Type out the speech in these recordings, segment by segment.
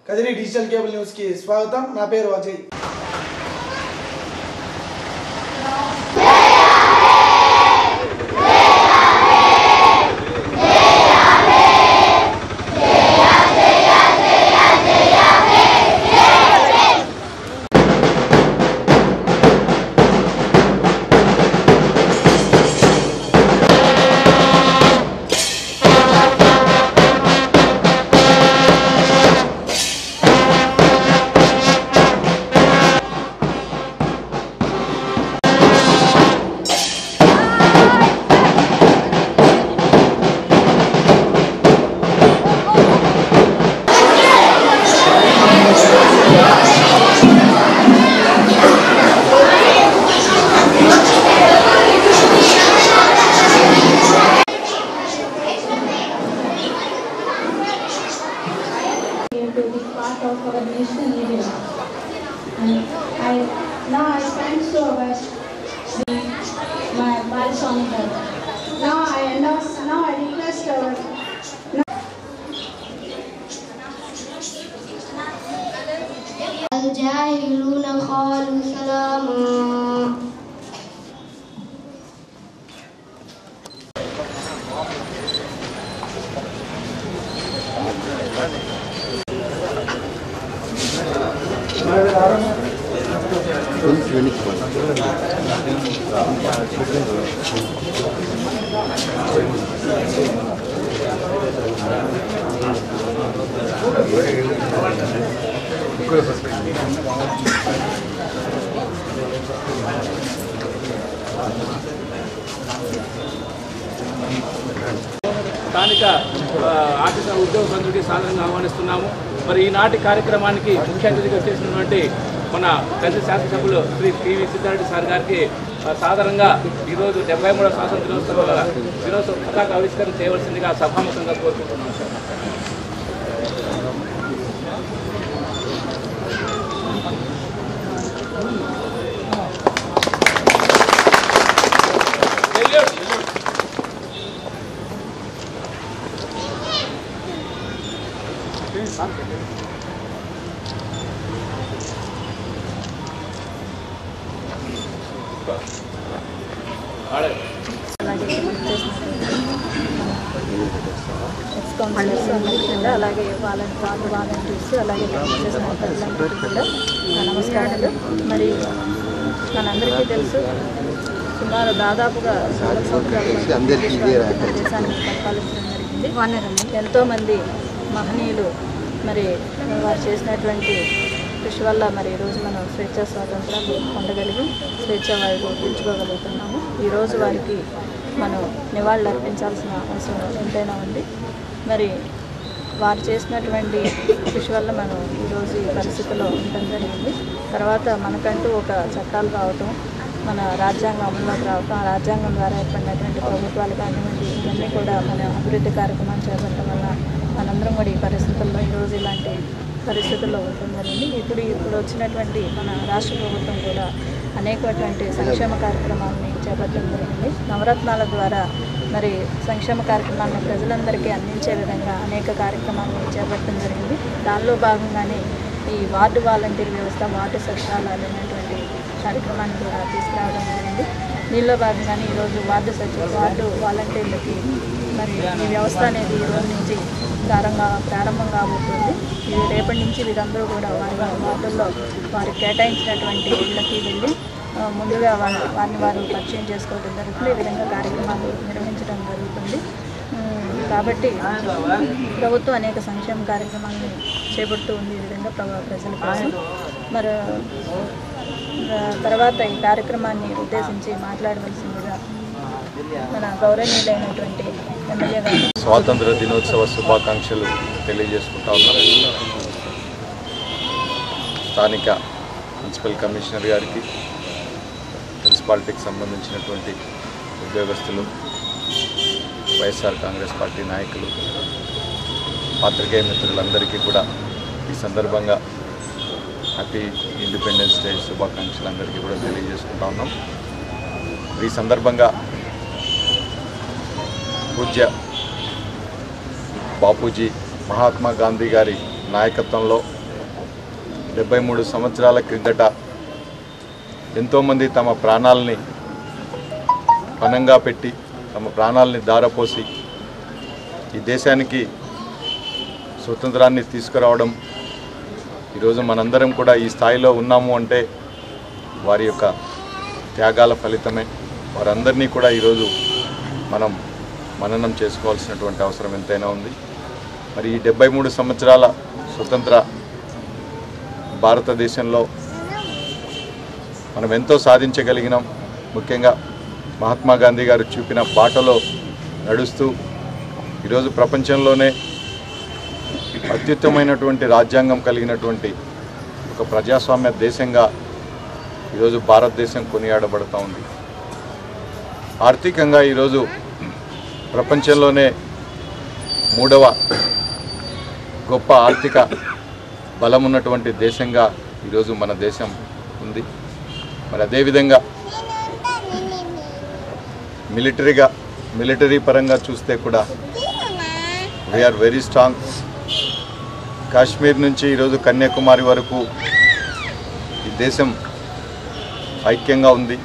Kadiri digital cable న్యూస్కి స్వాగతం నా పేరు Ajay here to be part of our national media. And I now I thanks to our the, my Balsoniker. Now I announce, now I request our الجاهلون قالوا سلاما స్థానిక ఆ, ఆర్థిక ఉద్యోగ సంఘుడికి సాధారణంగా ఆహ్వానిస్తున్నాము మరి ఈనాటి కార్యక్రమానికి ముఖ్య అతిథిగా చేసినటువంటి మన పెద్ద శాసనసభ్యులు శ్రీ పివి సిద్ధారెడ్డి సార్ గారికి ఆ, సాధారణంగా ఈరోజు డెబ్బై మూడవ స్వాతంత్ర దినోత్సవ దినోత్సవ పతాక ఆవిష్కరణ చేయవలసిందిగా సభాముఖంగా కోరుకుంటున్నాం సార్ అలాగే ఎక్స్ కౌన్సిలర్స్ అందరికీ కూడా అలాగే వాలంటీ వార్డు వాలంటీర్స్ అలాగే చేసిన ప్రజలందరికీ కూడా నా నమస్కారాలు మరి మనందరికీ తెలుసు సుమారు దాదాపుగా నాలుగు సంవత్సరాల నుంచి దేశాన్ని పరిపాలించడం జరిగింది ఎంతోమంది మహనీయులు మరి వారు చేసినటువంటి కృషి వల్ల మరి ఈరోజు మనం స్వేచ్ఛా స్వాతంత్రాలు పొందగలిగి స్వేచ్ఛా వాయువు పీల్చుకోగలుగుతున్నాము ఈరోజు వారికి మనం నివాళులు అర్పించాల్సిన అవసరం ఎంతైనా ఉంది మరి వారు చేసినటువంటి కృషి వల్ల మనం ఈరోజు ఈ పరిస్థితిలో ఉండడం జరిగింది తర్వాత మనకంటూ ఒక చట్టాలు రావటం మన రాజ్యాంగం అమల్లోకి రావటం ఆ రాజ్యాంగం ద్వారా ఏర్పడినటువంటి ప్రభుత్వాలు కానివ్వండి ఇవన్నీ కూడా మన అభివృద్ధి కార్యక్రమాలు చేపట్టడం వల్ల మనందరం కూడా ఈ పరిస్థితుల్లో ఈరోజు ఇలాంటి పరిస్థితుల్లో ఉండడం జరిగింది ఇప్పుడు ఇప్పుడు వచ్చినటువంటి మన రాష్ట్ర ప్రభుత్వం కూడా అనేకటువంటి సంక్షేమ కార్యక్రమాలని చేపట్టడం జరిగింది నవరత్నాల ద్వారా మరి సంక్షేమ కార్యక్రమాలను ప్రజలందరికీ అందించే విధంగా అనేక కార్యక్రమాలను చేపట్టడం జరిగింది దానిలో భాగంగానే ఈ వార్డు వాలంటీర్ వ్యవస్థ వార్డు సచివాలయాలు అనేటువంటి కార్యక్రమాన్ని కూడా తీసుకురావడం జరిగింది దీనిలో భాగంగానే ఈరోజు వార్డు సచివ వార్డు వాలంటీర్లకి మరి ఈ వ్యవస్థ అనేది ఈ రోజు నుంచి ప్రారంభంగా ప్రారంభం కాబోతుంది ఇది రేపటి నుంచి వీరందరూ కూడా వారి వారి వార్డుల్లో వారు కేటాయించినటువంటి ఇళ్ళకి వెళ్ళి ఆ, ముందుగా వారి వారిని వారు పరిచయం చేసుకోవడం జరుగుతుంది ఈ విధంగా కార్యక్రమాలు నిర్వహించడం జరుగుతుంది ఉమ్, కాబట్టి ప్రభుత్వం అనేక సంక్షేమ కార్యక్రమాలను చేపడుతూ ఉంది ఈ విధంగా ప్ర- ప్రజల కోసం మరి ఆ, తర్వాత ఈ కార్యక్రమాన్ని ఉద్దేశించి మాట్లాడవలసిందిగా మన గౌరవనీయులైనటువంటి ఎమ్మెల్యే గారు స్వాతంత్ర దినోత్సవ శుభాకాంక్షలు తెలియజేసుకుంటా ఉన్నాం స్థానిక మున్సిపల్ కమిషనర్ గారికి మున్సిపాలిటీకి సంబంధించినటువంటి ఉద్యోగస్తులు వైఎస్ఆర్ కాంగ్రెస్ పార్టీ నాయకులు పాత్రికేయ మిత్రులందరికీ కూడా ఈ సందర్భంగా హ్యాపీ ఇండిపెండెన్స్ డే శుభాకాంక్షలు అందరికీ కూడా తెలియజేసుకుంటా ఉన్నాం ఈ సందర్భంగా పూజ్య బాపూజీ మహాత్మా గాంధీ గారి నాయకత్వంలో డెబ్బై మూడు సంవత్సరాల క్రిందట ఎంతోమంది తమ ప్రాణాలని పనంగా పెట్టి తమ ప్రాణాలని దారపోసి ఈ దేశానికి స్వతంత్రాన్ని తీసుకురావడం ఈరోజు మనందరం కూడా ఈ స్థాయిలో ఉన్నాము అంటే వారి యొక్క త్యాగాల ఫలితమే వారందరినీ కూడా ఈరోజు మనం మననం చేసుకోవాల్సినటువంటి అవసరం ఎంతైనా ఉంది మరి ఈ డెబ్బై మూడు సంవత్సరాల స్వతంత్ర భారతదేశంలో మనం ఎంతో సాధించగలిగినాం ముఖ్యంగా మహాత్మా గాంధీ గారు చూపిన బాటలో నడుస్తూ ఈరోజు ప్రపంచంలోనే అత్యుత్తమైనటువంటి రాజ్యాంగం కలిగినటువంటి ఒక ప్రజాస్వామ్య దేశంగా ఈరోజు భారతదేశం కొనియాడబడుతూ ఉంది ఆర్థికంగా ఈరోజు ప్రపంచంలోనే మూడవ గొప్ప ఆర్థిక బలం ఉన్నటువంటి దేశంగా ఈరోజు మన దేశం ఉంది మరి అదేవిధంగా మిలిటరీగా మిలిటరీ పరంగా చూస్తే కూడా వీఆర్ వెరీ స్ట్రాంగ్ కాశ్మీర్ నుంచి ఈరోజు కన్యాకుమారి వరకు ఈ దేశం ఐక్యంగా ఉంది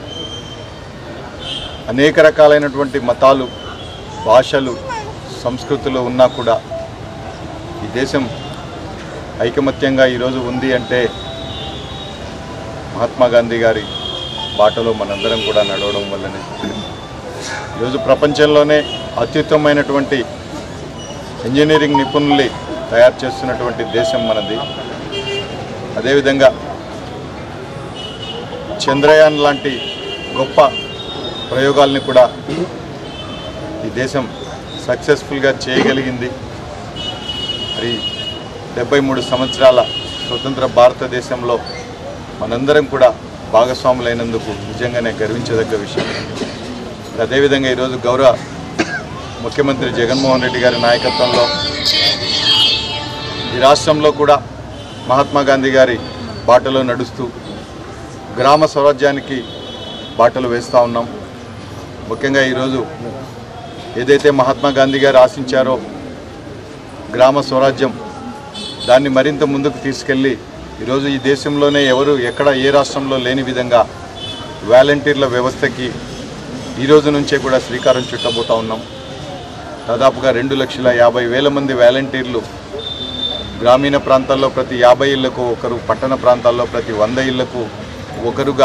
అనేక రకాలైనటువంటి మతాలు భాషలు సంస్కృతులు ఉన్నా కూడా ఈ దేశం ఐకమత్యంగా ఈరోజు ఉంది అంటే మహాత్మా గాంధీ గారి బాటలో మనందరం కూడా నడవడం వల్లనే ఈరోజు ప్రపంచంలోనే అత్యుత్తమైనటువంటి ఇంజనీరింగ్ నిపుణుల్ని తయారు చేస్తున్నటువంటి దేశం మనది అదేవిధంగా చంద్రయాన్ లాంటి గొప్ప ప్రయోగాల్ని కూడా ఈ దేశం సక్సెస్ఫుల్గా చేయగలిగింది మరి డెబ్బై మూడు సంవత్సరాల స్వతంత్ర భారతదేశంలో మనందరం కూడా భాగస్వాములైనందుకు నిజంగానే గర్వించదగ్గ విషయం మరి అదేవిధంగా ఈరోజు గౌరవ ముఖ్యమంత్రి జగన్మోహన్ రెడ్డి గారి నాయకత్వంలో ఈ రాష్ట్రంలో కూడా మహాత్మా గాంధీ గారి బాటలో నడుస్తూ గ్రామ స్వరాజ్యానికి బాటలు వేస్తూ ఉన్నాం ముఖ్యంగా ఈరోజు ఏదైతే మహాత్మా గాంధీ గారు ఆశించారో గ్రామ స్వరాజ్యం దాన్ని మరింత ముందుకు తీసుకెళ్ళి ఈరోజు ఈ దేశంలోనే ఎవరు ఎక్కడ ఏ రాష్ట్రంలో లేని విధంగా వాలంటీర్ల వ్యవస్థకి ఈ రోజు నుంచే కూడా శ్రీకారం చుట్టబోతా ఉన్నాం దాదాపుగా రెండు లక్షల యాభై వేల మంది వాలంటీర్లు గ్రామీణ ప్రాంతాల్లో ప్రతి యాభై ఇళ్లకు ఒకరు పట్టణ ప్రాంతాల్లో ప్రతి వంద ఇళ్లకు ఒకరుగా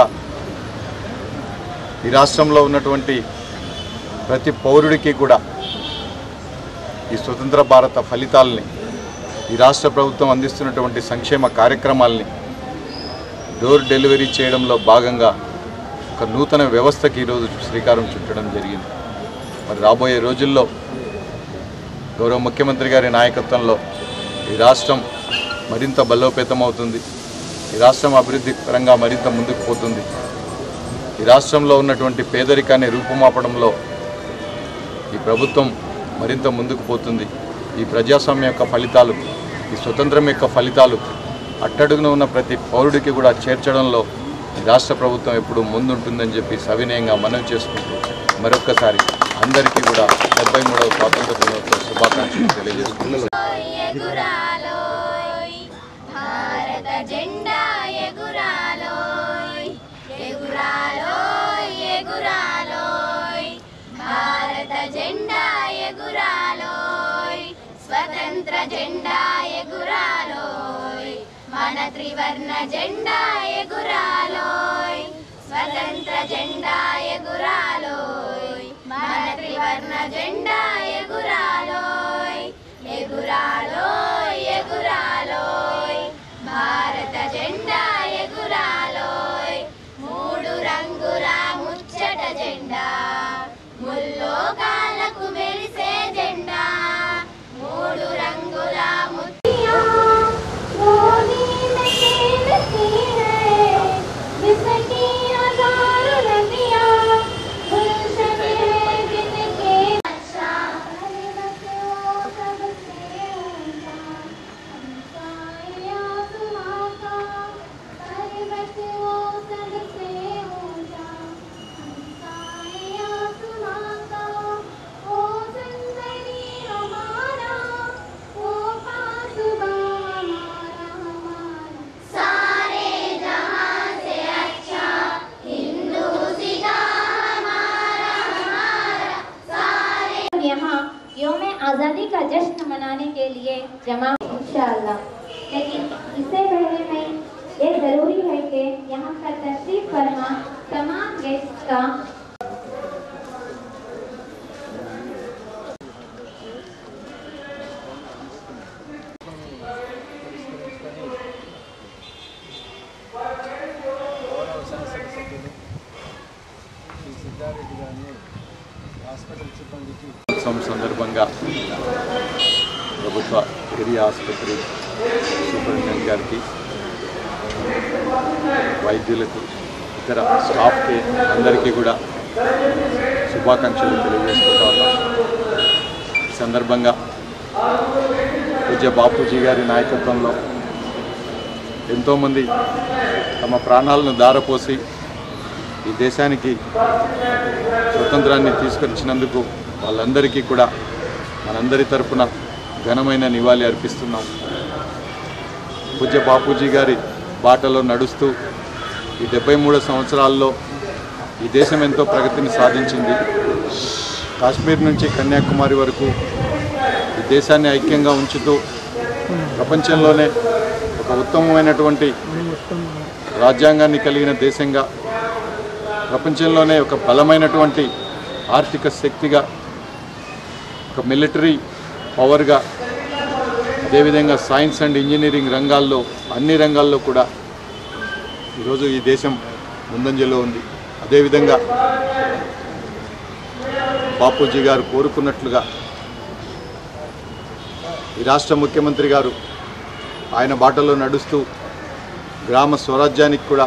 ఈ రాష్ట్రంలో ఉన్నటువంటి ప్రతి పౌరుడికి కూడా ఈ స్వతంత్ర భారత ఫలితాలని ఈ రాష్ట్ర ప్రభుత్వం అందిస్తున్నటువంటి సంక్షేమ కార్యక్రమాల్ని డోర్ డెలివరీ చేయడంలో భాగంగా ఒక నూతన వ్యవస్థకి ఈరోజు శ్రీకారం చుట్టడం జరిగింది మరి రాబోయే రోజుల్లో గౌరవ ముఖ్యమంత్రి గారి నాయకత్వంలో ఈ రాష్ట్రం మరింత బలోపేతమవుతుంది ఈ రాష్ట్రం అభివృద్ధి పరంగా మరింత ముందుకు పోతుంది ఈ రాష్ట్రంలో ఉన్నటువంటి పేదరికాన్ని రూపుమాపడంలో ఈ ప్రభుత్వం మరింత ముందుకు పోతుంది ఈ ప్రజాస్వామ్యం యొక్క ఫలితాలు ఈ స్వతంత్రం యొక్క ఫలితాలు అట్టడుగున ఉన్న ప్రతి పౌరుడికి కూడా చేర్చడంలో ఈ రాష్ట్ర ప్రభుత్వం ఎప్పుడు ముందుంటుందని చెప్పి సవినయంగా మనవి చేసుకుంటూ మరొక్కసారి అందరికీ కూడా డెబ్బై మూడవ స్వాతంత్ర దినోత్సవ శుభాకాంక్షలు తెలియజేస్తున్నాను ఎగురాలోయ్ భారత జెండా ఎగురాలోయ్ ఎగురాలోయ్ ఎగురాలోయ్ భారత జెండా ఎగురాలోయ్ స్వతంత్ర జెండా ఎగురాలోయ్ మన త్రివర్ణ జెండా ఎగురాలోయ్ స్వతంత్ర జెండా ఎగురాలోయ్ మన త్రివర్ణ జెండా ఎగురాలోయ్ ఎగురాలోయ్ ఎగురాలోయ్ భారత జెండా ఎగురాలోయ్ మూడు రంగుల ముచ్చట జెండా ముల్లోకాలకు మెరిసే జెండా మూడు రంగుల ముత్యా जमा इंशाअल्लाह लेकिन इससे पहले मैं ये ज़रूरी है कि यहाँ पर तशरीफ फरमा तमाम गेस्ट का ఉత్సవం సందర్భంగా ప్రభుత్వ ఏరియా ఆసుపత్రి సూపరింటెండెంట్ గారికి వైద్యులకు ఇతర స్టాఫ్కి అందరికీ కూడా శుభాకాంక్షలు తెలియజేసుకుంటా ఉన్నాం ఈ సందర్భంగా పూజ్య బాపూజీ గారి నాయకత్వంలో ఎంతోమంది తమ ప్రాణాలను దారపోసి ఈ దేశానికి స్వతంత్రాన్ని తీసుకొచ్చినందుకు వాళ్ళందరికీ కూడా మనందరి తరపున ఘనమైన నివాళి అర్పిస్తున్నాం పూజ్య బాపూజీ గారి బాటలో నడుస్తూ ఈ డెబ్బై మూడు సంవత్సరాల్లో ఈ దేశం ఎంతో ప్రగతిని సాధించింది కాశ్మీర్ నుంచి కన్యాకుమారి వరకు ఈ దేశాన్ని ఐక్యంగా ఉంచుతూ ప్రపంచంలోనే ఒక ఉత్తమమైనటువంటి రాజ్యాంగాన్ని కలిగిన దేశంగా ప్రపంచంలోనే ఒక బలమైనటువంటి ఆర్థిక శక్తిగా ఒక మిలిటరీ పవర్గా అదేవిధంగా సైన్స్ అండ్ ఇంజనీరింగ్ రంగాల్లో అన్ని రంగాల్లో కూడా ఈరోజు ఈ దేశం ముందంజలో ఉంది అదేవిధంగా బాపూజీ గారు కోరుకున్నట్లుగా ఈ రాష్ట్ర ముఖ్యమంత్రి గారు ఆయన బాటలో నడుస్తూ గ్రామ స్వరాజ్యానికి కూడా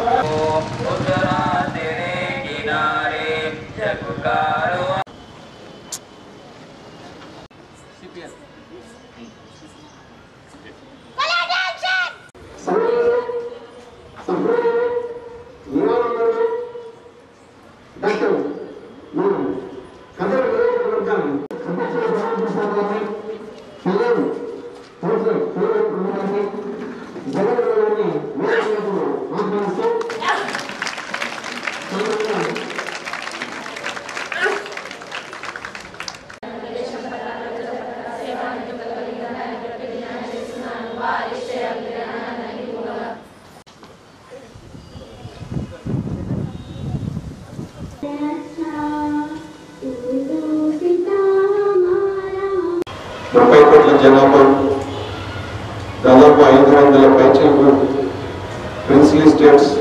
ముప్పై కోట్ల జనాభా దాదాపు ఐదు వందల పైచలకు ప్రిన్స్లీ స్టేట్స్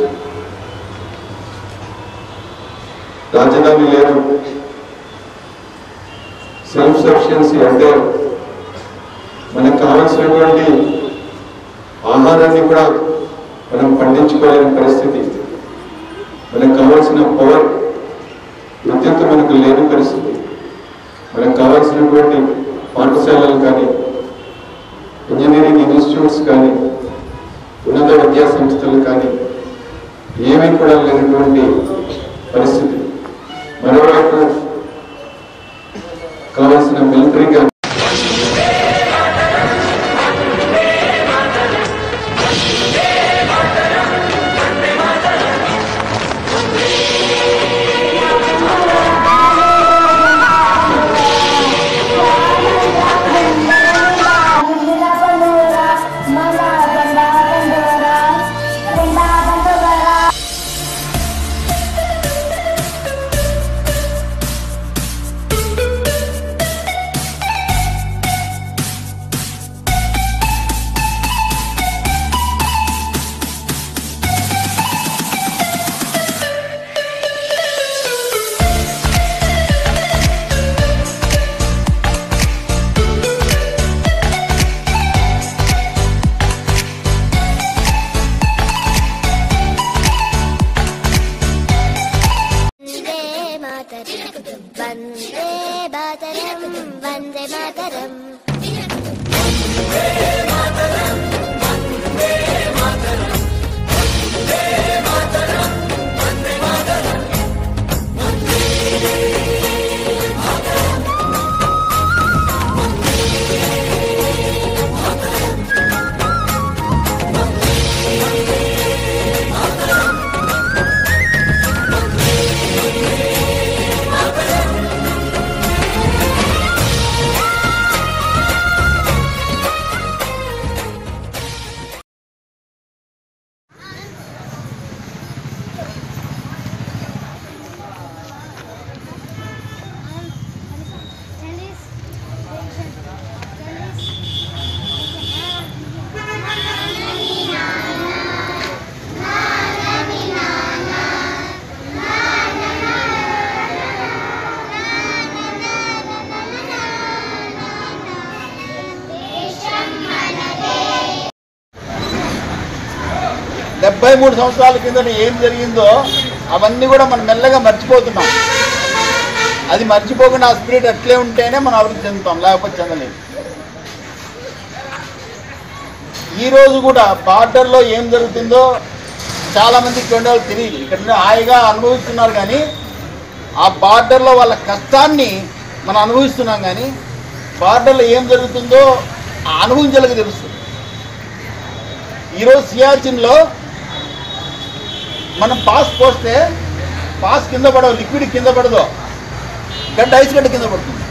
రాజధాని లేదు సెల్ఫ్ సఫిషియన్సీ అంటే మనకు కావాల్సినటువంటి ఆహారాన్ని కూడా మనం పండించుకోలేని పరిస్థితి మనకు కావాల్సిన పవర్ విద్యుత్ మనకు లేని పరిస్థితి మనకు కావాల్సినటువంటి పాఠశాలలు కానీ ఇంజనీరింగ్ ఇన్స్టిట్యూట్స్ కానీ ఉన్నత విద్యా సంస్థలు కానీ ఏమీ కూడా లేనటువంటి పరిస్థితి మరోవైపు కావాల్సిన మిలిటరీ కానీ वन्दे मातरम् वन्दे मातरम् वन्दे मातरम् డెబ్బై మూడు సంవత్సరాల కిందట ఏం జరిగిందో అవన్నీ కూడా మనం మెల్లగా మర్చిపోతున్నాం అది మర్చిపోకుండా ఆ స్పిరిట్ అట్లే ఉంటేనే మనం అభివృద్ధి చెందుతాం లేకపోతే చెందలేము ఈరోజు కూడా బార్డర్లో ఏం జరుగుతుందో చాలామంది ఇక్కడ వాళ్ళు తెలియదు ఇక్కడ హాయిగా అనుభవిస్తున్నారు కానీ ఆ బార్డర్లో వాళ్ళ కష్టాన్ని మనం అనుభవిస్తున్నాం కానీ బార్డర్లో ఏం జరుగుతుందో ఆ అనుభవించలకు తెలుస్తుంది ఈరోజు సియాచిన్లో మనం పాస్ పోస్తే పాస్ కింద పడవు లిక్విడ్ కింద పడదు గడ్డ ఐస్ గడ్డ కింద పడుతుంది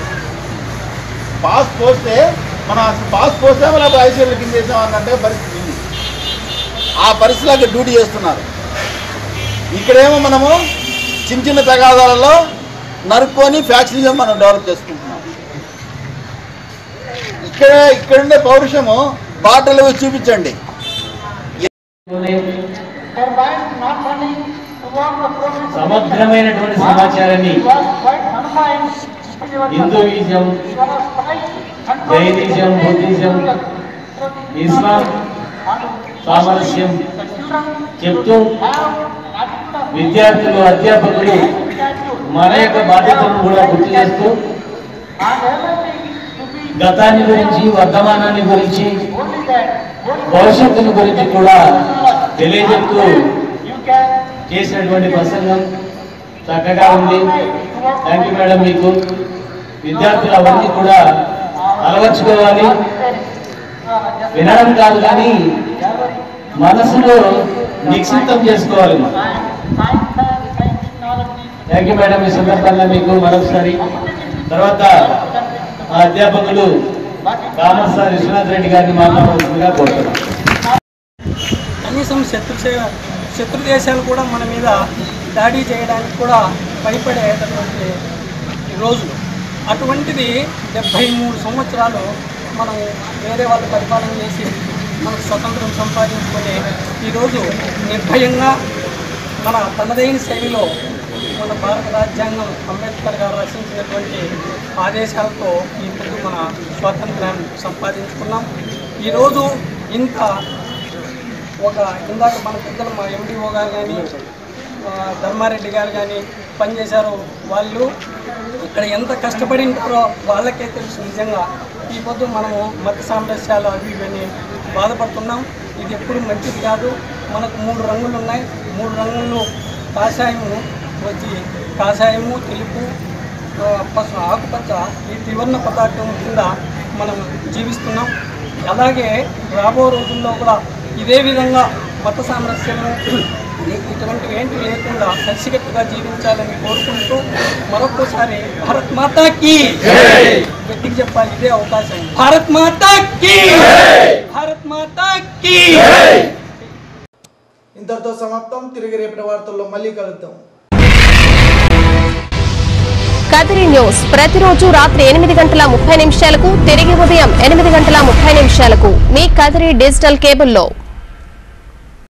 పాస్ పోస్తే మనం అసలు పాస్ పోసామో లేకపోతే ఐస్ గడ్డ కింద వేసామన్నంటే పరిస్థితి ఉంది ఆ పరిస్థితిలో డ్యూటీ చేస్తున్నారు ఇక్కడేమో మనము చిన్న చిన్న తగాదాలలో నరుక్కొని ఫ్యాక్టరీగా మనం డెవలప్ చేసుకుంటున్నాం ఇక్కడ ఇక్కడుండే పౌరుషము బాటలు వేసి చూపించండి సమగ్రమైనటువంటి సమాచారాన్ని హిందూయిజం జైనిజం బుద్ధిజం ఇస్లాం సామరస్యం చెప్తూ విద్యార్థులు అధ్యాపకులు మన యొక్క బాధ్యతలను కూడా గుర్తు చేస్తూ గతాన్ని గురించి వర్తమానాన్ని గురించి భవిష్యత్తుని గురించి కూడా తెలియజెప్తూ చేసినటువంటి ప్రసంగం చక్కగా ఉంది థ్యాంక్ యూ మేడం మీకు విద్యార్థులు అవన్నీ కూడా అలవర్చుకోవాలి వినడం కాదు కానీ మనసులో నిక్షిప్తం చేసుకోవాలి థ్యాంక్ యూ మేడం ఈ సందర్భంగా మీకు మరొకసారి తర్వాత ఆ అధ్యాపకులు కామర్స్ సార్ విశ్వనాథ్ రెడ్డి గారిని మాట్లాడాల్సిందిగా కోరుతున్నాం కనీసం శత్రు చే- శత్రు దేశాలు కూడా మన మీద దాడి చేయడానికి కూడా భయపడేటటువంటి రోజులు అటువంటిది డెబ్భై మూడు సంవత్సరాలు మనం వేరే వాళ్ళు పరిపాలన చేసి మనకు స్వతంత్రం సంపాదించుకొని ఈరోజు నిర్భయంగా మన తనదైన శైలిలో మన భారత రాజ్యాంగం అంబేద్కర్ గారు రచించినటువంటి ఆదేశాలతో ఇప్పుడు మన స్వాతంత్రాన్ని సంపాదించుకున్నాం ఈరోజు ఇంత ఒక ఇందాక మన పెద్దలు మా ఎండిఓ గారు కానీ ధర్మారెడ్డి గారు కానీ పనిచేశారు వాళ్ళు ఇక్కడ ఎంత కష్టపడి ఉంటారో వాళ్ళకే తెలుసు నిజంగా ఈ పొద్దు మనము మత సామరస్యాలు అవి ఇవన్నీ బాధపడుతున్నాం ఇది ఎప్పుడు మంచిది కాదు మనకు మూడు రంగులు ఉన్నాయి మూడు రంగులు కాషాయము వచ్చి కాషాయము తెలుపు ఆ, పసు ఆకుపచ్చ ఈ త్రివర్ణ పదార్థం కింద మనం జీవిస్తున్నాం అలాగే రాబో రోజుల్లో కూడా ఇదే విధంగా మత సామరస్యము ఇటువంటివి ఏంటి లేకుండా కలిసికట్టుగా జీవించాలని కోరుకుంటూ మరొకసారి భారత్ మాతాకి గట్టికి చెప్పాలి ఇదే అవకాశం భారత్ మాతాకి భారత్ మాతాకి ఇంతటితో సమాప్తం తిరిగి రేపటి వార్తల్లో మళ్ళీ కలుద్దాం కదిరి న్యూస్ ప్రతిరోజు రాత్రి ఎనిమిది గంటల ముప్పై నిమిషాలకు తిరిగి ఉదయం ఎనిమిది గంటల ముప్పై నిమిషాలకు మీ కదిరి డిజిటల్ కేబుల్లో